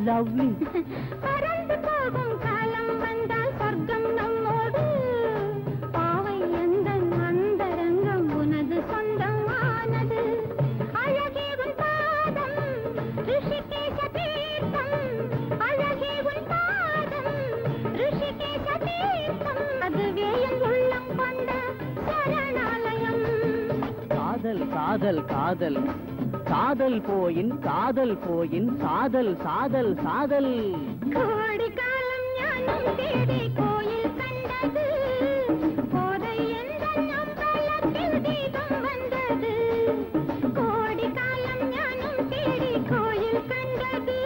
Lovely பறந்து போகும் காலம் வந்தால் சொர்க்கம் நம்மோடு பாவை எந்த அந்தரங்கம் உனது சொந்தம் ஆனது அழகே உன் பாதம் ரிஷிகேஷ தீர்த்தம் அழகே உன் பாதம் ரிஷிகேஷ தீர்த்தம் அதுவே என் உள்ளம் கொண்ட சரணாலயம் காதல் காதல் காதல் காதல் போயின் காதல் போயின் சாதல் சாதல் சாதல் கோடி காலம் ஞானம் தேடி கோயில் கண்டது கோதை என்ற அம்பலத்தில் தீபம் வந்தது கோடி காலம் ஞானம் தேடி கோயில் கண்டது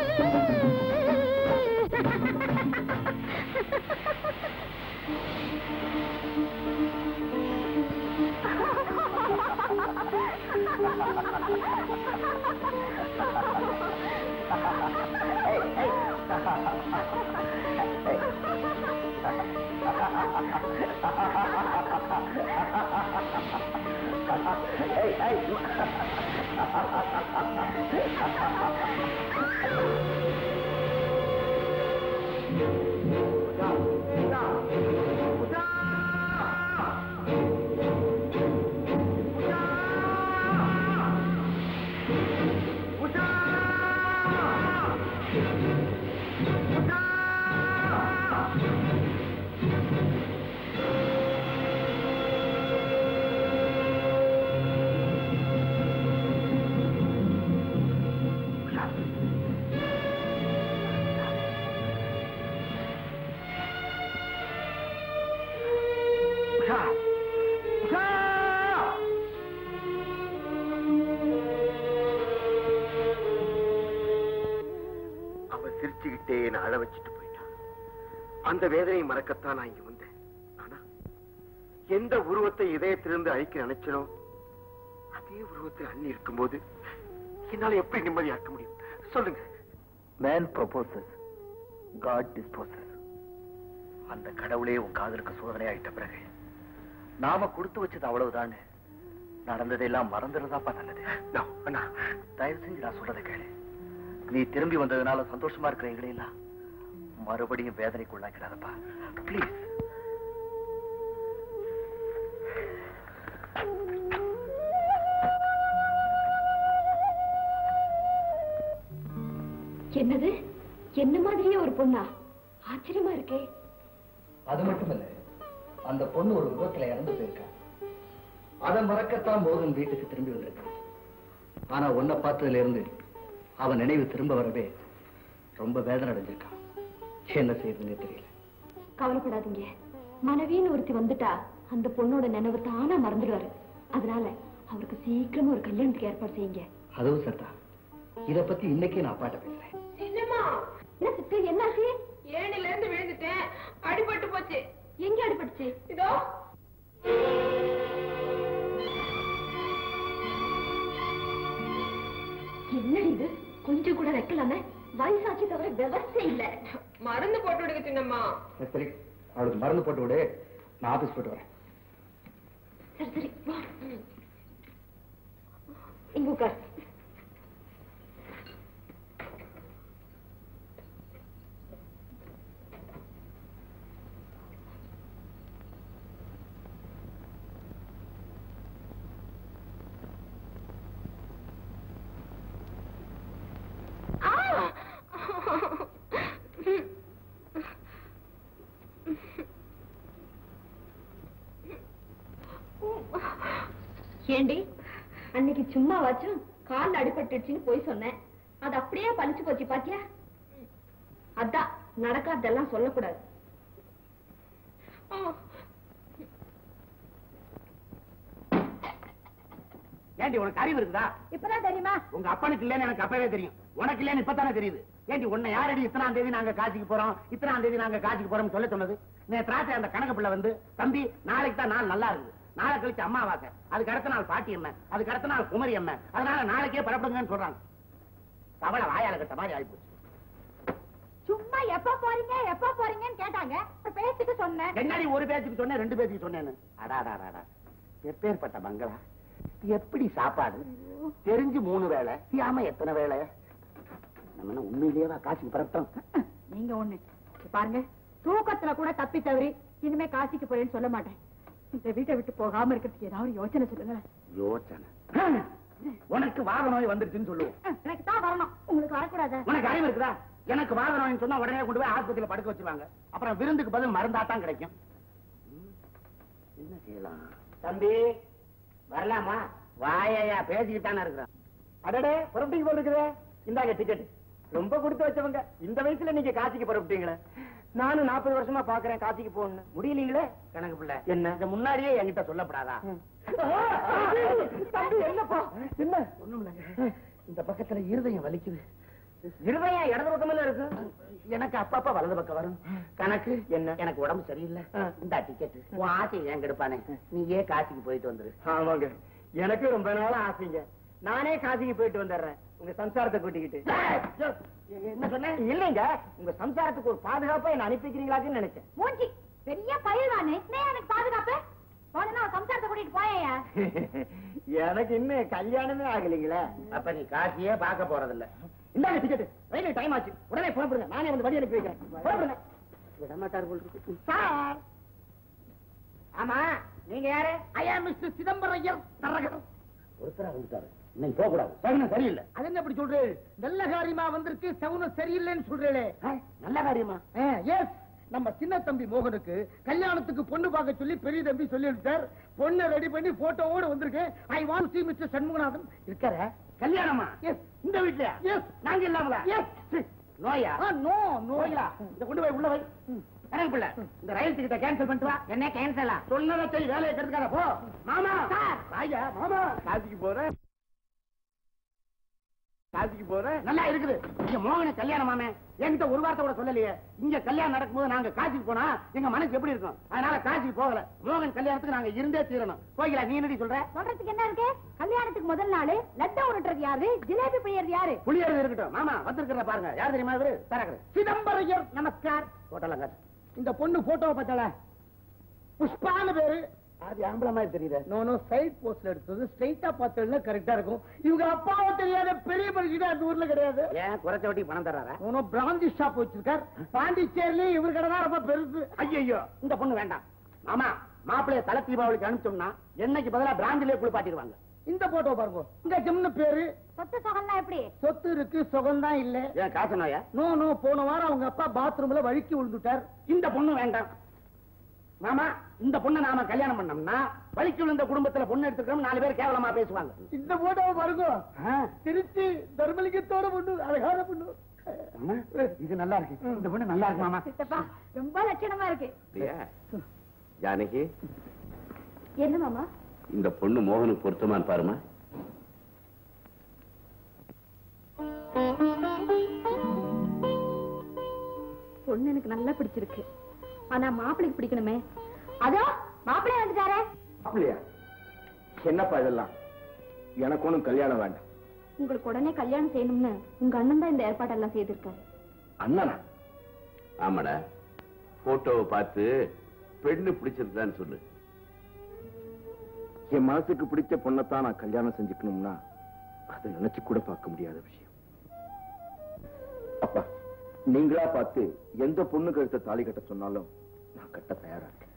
அவ சிரிச்சுக்கிட்டே என்ன அழ வச்சுட்டு போயிட்டான் அந்த வேதனையை மறக்கத்தான் நான் இங்க வந்தேன் ஆனா எந்த உருவத்தை இதயத்திலிருந்து அழிக்க நினைச்சனோ அதே உருவத்தில் அண்ணி இருக்கும்போது என்னால எப்படி நிம்மதியா இருக்க முடியும் சொல்லுங்க மேன் ப்ரொபோசஸ் காட் டிஸ்போசஸ் அந்த கடவுளே உன் காதலுக்கு சோதனை ஆயிட்ட பிறகு நாம கொடுத்து வச்சது அவ்வளவுதானே நடந்ததெல்லாம் மறந்துறதாப்பா நல்லது நான், அண்ணா தயவு செஞ்சு நான் சொல்றதை கேளு நீ திரும்பி வந்ததுனால சந்தோஷமா இருக்கிற எங்களை எல்லாம் மறுபடியும் வேதனைக்கு உள்ளாக்கிறாதப்பா ப்ளீஸ் என்னது என்ன மாதிரியே ஒரு பொண்ணா ஆச்சரியமா இருக்கே அது மட்டுமல்ல அந்த பொண்ணு ஒரு விபத்துல இறந்து போயிருக்கா அதை மறக்கத்தான் மோகன் வீட்டுக்கு திரும்பி வந்திருக்கான் ஆனா உன்னை பார்த்ததுல இருந்து அவன் நினைவு திரும்ப வரவே ரொம்ப வேதனை அடைஞ்சிருக்கான் என்ன செய்யுதுன்னே தெரியல கவலைப்படாதீங்க மனைவின்னு ஒருத்தி வந்துட்டா அந்த பொண்ணோட நினைவு தானா மறந்துடுவாரு அதனால அவருக்கு சீக்கிரமா ஒரு கல்யாணத்துக்கு ஏற்பாடு செய்யுங்க அதுவும் சரிதான் இத பத்தி இன்னைக்கே நான் அப்பாட்ட பேசுறேன் சின்னம்மா என்ன சித்து என்னாச்சு ஏணில இருந்து விழுந்துட்டேன் அடிபட்டு போச்சு எங்க அடிபட்டுச்சு இதோ என்னடி இது கொஞ்சம் கூட வைக்கலாமே வயசாச்சு தவிர விவசாய இல்ல மருந்து போட்டு விடுங்க சின்னம்மா சரி அவளுக்கு மருந்து போட்டு விடு நான் ஆபீஸ் போட்டு வரேன் சரி சரி வா இங்க உட்கார் ஏண்டி அன்னைக்கு சும்மா வச்சும் கால்ல அடிபட்டுடுச்சுன்னு போய் சொன்னேன் அது அப்படியே பழிச்சு போச்சு பாத்தியா அதான் நடக்காதெல்லாம் சொல்லக்கூடாது ஏண்டி உனக்கு அறிவு இருக்குதா இப்பதான் தெரியுமா உங்க அப்பனுக்கு இல்லன்னு எனக்கு அப்பவே தெரியும் உனக்கு இல்லன்னு இப்பதானே தெரியுது ஏண்டி உன்னை யாரடி இத்தனாம் தேதி நாங்க காட்சிக்கு போறோம் இத்தனாம் தேதி நாங்க காட்சிக்கு போறோம் சொல்ல சொன்னது நேற்று ராத்திரி அந்த கணக்கு பிள்ளை வந்து தம்பி நாளைக்கு தான் நாள் நல்லா இருக்குது நாளை கழிச்சு அம்மாவாசை அதுக்கு அடுத்த நாள் பாட்டி அம்மை அதுக்கு அடுத்த நாள் குமரி அம்மை அதனால நாளைக்கே பரப்படுங்கன்னு சொல்றாங்க தவளை வாயால கட்ட மாதிரி ஆயிப்போச்சு சும்மா எப்ப போறீங்க எப்ப போறீங்கன்னு கேட்டாங்க பேசிட்டு சொன்னேன் என்னடி ஒரு பேச்சுக்கு சொன்னேன் ரெண்டு பேச்சுக்கு சொன்னேன்னு அடாடாடாடா எப்பேற்பட்ட மங்களா எப்படி சாப்பாடு தெரிஞ்சு மூணு வேளை சியாம எத்தனை வேளை நம்ம என்ன உண்மையிலேயே காசிக்கு பரப்பிட்டோம் நீங்க ஒண்ணு இங்க பாருங்க தூக்கத்துல கூட தப்பி தவறி இனிமே காசிக்கு போறேன்னு சொல்ல மாட்டேன் இந்த வீட்டை விட்டு போகாம இருக்கிறதுக்கு ஏதாவது ஒரு யோசனை சொல்லுங்க யோசனை உனக்கு வாத நோய் வந்துருச்சுன்னு சொல்லுவோம் எனக்கு தான் வரணும் உங்களுக்கு வரக்கூடாது உனக்கு அறிவு இருக்குதா எனக்கு வாத நோய்னு சொன்னா உடனே கொண்டு போய் ஆஸ்பத்திரியில படுக்க வச்சிருவாங்க அப்புறம் விருந்துக்கு பதில் மருந்தா தான் கிடைக்கும் ம், என்ன செய்யலாம் தம்பி வரலாமா வாயா பேசிக்கிட்டானே இருக்கிறான் அடடே புறப்பட்டிக்கு போல் இருக்குதே இந்தாங்க டிக்கெட் ரொம்ப கொடுத்து வச்சவங்க இந்த வயசுல நீங்க காசிக்கு புறப்பட்டீங்களே நானும் நாற்பது வருஷமா பாக்குறேன் காசிக்கு போகணும் முடியலீங்களே கணக்கு பிள்ளை என்ன இந்த முன்னாடியே என்கிட்ட சொல்லப்படாதா தம்பி என்னப்பா என்ன ஒண்ணும் இல்லைங்க இந்த பக்கத்துல இருதயம் வலிக்குது இருதயம் இடது பக்கம் இருக்கு எனக்கு அப்பப்ப வலது பக்கம் வரும் கணக்கு என்ன எனக்கு உடம்பு சரியில்லை இந்த டிக்கெட் உன் ஆசை ஏன் கெடுப்பானே நீயே காசிக்கு போயிட்டு வந்துரு ஆமாங்க எனக்கு ரொம்ப நாளா ஆசைங்க நானே காசிக்கு போயிட்டு வந்துடுறேன் உங்க சம்சாரத்தை கூட்டிக்கிட்டு என்ன சொன்னேன் இல்லைங்க உங்க சம்சாரத்துக்கு ஒரு பாதுகாப்பா என்ன அனுப்பி வைக்கிறீங்களாக்குன்னு நினைச்சேன் மூஞ்சி பெரிய பயில்வானே எனக்கு பாதுகாப்பு போனா சம்சாரத்தை கூட்டிட்டு போயா எனக்கு இன்னும் கல்யாணமே ஆகலைங்களே அப்ப நீ காசியே பார்க்க போறதில்ல இந்தாங்க டிக்கெட் ரயில்வே டைம் ஆச்சு உடனே புறப்படுங்க நானே வந்து வழி அனுப்பி வைக்கிறேன் புறப்படுங்க விட மாட்டார் போல் இருக்கு சார் ஆமா நீங்க யாரு ஐயா மிஸ்டர் சிதம்பரம் ஐயர் தரகர் ஒருத்தரா வந்துட்டாரு இன்னைக்கு போக கூடாது சகுனம் சரியில்லை அது என்ன இப்படி சொல்றேன் நல்ல காரியமா வந்திருக்கு சகுனம் சரியில்லைன்னு சொல்றேளே ஆ, நல்ல காரியமா எஸ் நம்ம சின்ன தம்பி மோகனுக்கு கல்யாணத்துக்கு பொண்ணு பார்க்க சொல்லி பெரிய தம்பி சொல்லி விட்டார் பொண்ணை ரெடி பண்ணி போட்டோவோட வந்திருக்கேன் I want see mister Shanmuganathan இருக்கார கல்யாணமா Yes. இந்த வீட்லயா எஸ் நாங்க இல்லாமலா Yes. சி, நோயா நோ நோ நோயா இந்த கொண்டு போய் உள்ள வை கணக்கு பிள்ளை இந்த ரயில் டிக்கெட்டை கேன்சல் பண்ணிட்டு வா என்ன கேன்சலா சொன்னதை செய் வேலையை கெடுத்துக்காத போ மாமா ராஜா மாமா காசிக்கு போறேன் காசிக்கு போறேன் நல்லா இருக்குது இங்க மோகன கல்யாணம் மாமே என்கிட்ட ஒரு வார்த்தை கூட சொல்லலையே இங்க கல்யாணம் நடக்கும்போது நாங்க காசிக்கு போனா எங்க மனசு எப்படி இருக்கும் அதனால காசிக்கு போகல மோகன் கல்யாணத்துக்கு நாங்க இருந்தே தீரணும் போய்க்கலாம் நீ என்னடி சொல்ற சொல்றதுக்கு என்ன இருக்கு கல்யாணத்துக்கு முதல் நாள் லட்டை உருட்டுறது யாரு ஜிலேபி பிழையறது யாரு புளியறது இருக்கட்டும் மாமா வந்திருக்கிறத பாருங்க யார் தெரியுமா இவரு தரகரு சிதம்பரையர் நமஸ்கார் போட்டலாம் காசு இந்த பொண்ணு போட்டோவை பார்த்தால புஷ்பான்னு பேரு அது ஆம்பளை மாதிரி தெரியுது நோ நோ சைட் போஸ்ட்ல எடுத்தது ஸ்ட்ரைட்டா பார்த்ததுல கரெக்டா இருக்கும் இவங்க அப்பாவை தெரியாத பெரிய மனுஷன் அந்த ஊர்ல கிடையாது ஏன் குறைச்ச வட்டி பணம் தர்றாரா நோ பிராந்தி ஷாப் வச்சிருக்கார் பாண்டிச்சேரிலயும் இவர் கடை தான் ரொம்ப பெருசு ஐயோ இந்த பொண்ணு வேண்டாம் மாமா மாப்பிள்ளைய தலை தீபாவளிக்கு அனுப்பிச்சோம்னா என்னைக்கு பதிலா பிராந்திலே குளிப்பாட்டிடுவாங்க இந்த போட்டோ பாருங்க இங்க ஜம்னு பேரு சொத்து சொகம்னா எப்படி சொத்து இருக்கு சுகம்தான் இல்ல ஏன் காசு நோயா நோ நோ போன வாரம் அவங்க அப்பா பாத்ரூம்ல வழுக்கி விழுந்துட்டார் இந்த பொண்ணு வேண்டாம் மாமா இந்த பொண்ணை நாம கல்யாணம் பண்ணோம்னா வலிக்கு விழுந்த குடும்பத்துல பொண்ணு எடுத்துக்கிறோம் நாலு பேர் கேவலமா பேசுவாங்க இந்த போட்டோவை பாருங்க ஆ, திருச்சி தர்மலிங்கத்தோட பொண்ணு அழகான பொண்ணு அம்மா, இது நல்லா இருக்கு இந்த பொண்ணு நல்லா இருக்கு மாமா சித்தப்பா ரொம்ப லட்சணமா இருக்கு இல்லையா? ஜானகி என்ன மாமா இந்த பொண்ணு மோகனுக்கு பொருத்தமான்னு பாருமா பொண்ணு எனக்கு நல்லா பிடிச்சிருக்கு ஆனா மாப்பிளைக்கு பிடிக்கணுமே அதோ மாப்பிள்ளை வந்துட்டாரே அப்படியா என்னப்பா இதெல்லாம் எனக்கு ஒண்ணும் கல்யாணம் வேண்டாம் உங்களுக்கு உடனே கல்யாணம் செய்யணும்னு உங்க அண்ணன் தான் இந்த ஏற்பாட்டெல்லாம் செய்திருக்காரு அண்ணனா ஆமாடா போட்டோவை பார்த்து பெண்ணு பிடிச்சிருக்கான்னு சொல்லு என் மனசுக்கு பிடிச்ச பொண்ணத்தான் நான் கல்யாணம் செஞ்சுக்கணும்னா அதை நினைச்சு கூட பார்க்க முடியாத விஷயம் அப்பா நீங்களா பார்த்து எந்த பொண்ணு கழுத்த தாலி கட்ட சொன்னாலும் நான் கட்ட தயாரா இருக்கேன்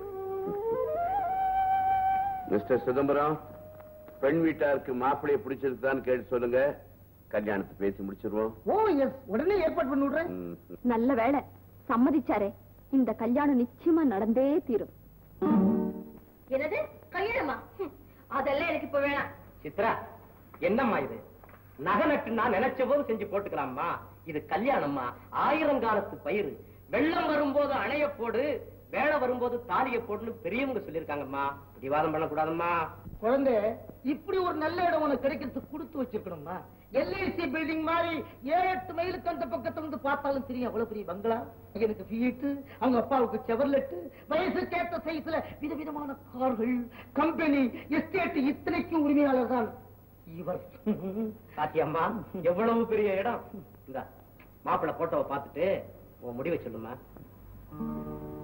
மிஸ்டர் சிதம்பரம் பெண் வீட்டாருக்கு மாப்பிள்ளைய பிடிச்சிருக்கான்னு கேட்டு சொல்லுங்க கல்யாணத்தை பேசி முடிச்சிருவோம் ஓ எஸ் உடனே ஏற்பாடு பண்ணி விடுறேன் ம். நல்ல வேளை சம்மதிச்சாரே இந்த கல்யாணம் நிச்சயமா நடந்தே தீரும் என்னது கல்யாணமா ஹம், அதெல்லாம் எனக்கு இப்ப வேணாம் சித்ரா என்னம்மா இது நகை நட்டு நான் நினைச்ச போது செஞ்சு போட்டுக்கலாம்மா இது கல்யாணம்மா ஆயிரங்காலத்து பயிர் வெள்ளம் வரும்போது அணைய போடு வேலை வரும்போது தாலிய போடுன்னு பெரியவங்க சொல்லிருக்காங்கம்மா பிடிவாதம் பண்ணக்கூடாதம்மா குழந்தை இப்படி ஒரு நல்ல இடம் உனக்கு கிடைக்கிறதுக்கு கொடுத்து வச்சிருக்கணும்மா எல்ஐசி பில்டிங் மாதிரி ஏழு எட்டு மைலுக்கு அந்த பக்கத்துல இருந்து பார்த்தாலும் தெரியும் அவ்வளவு பெரிய பங்களா எனக்கு ஃபீட்டு அவங்க அப்பாவுக்கு செவர்லெட்டு வயசுக்கேற்ற சைஸ்ல விதவிதமான கார்கள் கம்பெனி எஸ்டேட் இத்தனைக்கும் உரிமையாளர் தான் இவர் பாத்தியம்மா எவ்வளவு பெரிய இடம் இந்த மாப்பிள்ளை போட்டோவை பார்த்துட்டு உன் முடிவை சொல்லுமா